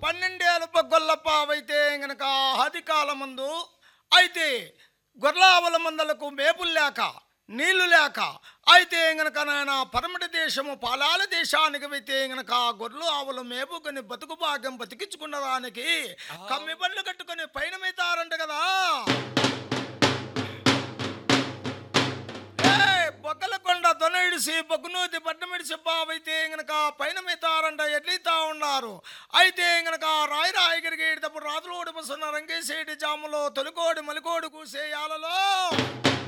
పన్నెండేళ్ళ గొల్లప్ప అయితే గనక ఆది కాలమందు అయితే గొర్రెల మందలకు మేపులు లేక నీళ్లు లేక అయితే గనక నాయన పరమటి దేశము పాలాల దేశానికి అయితే గనక గొర్రెలు ఆవులు మేపుకొని బతుకు భాగ్యం బతికించుకున్న దానికి కమ్మి బండ్లు కట్టుకొని పైన మేతారంట కదా ఏయ్, బొగ్గల కొండ దొనయిడిసి బొగ్గునూతి పట్టమిడిసి బావైతే గనక పైన మెత్తారంట ఎట్లీతా ఉన్నారు అయితే గనక రాయి రాయి గిరిగేటప్పుడు రాత్రులు ఓడిపోతున్న రంగేసేటి జాములో తొలికోడి మలికోడి కూసేయాలలో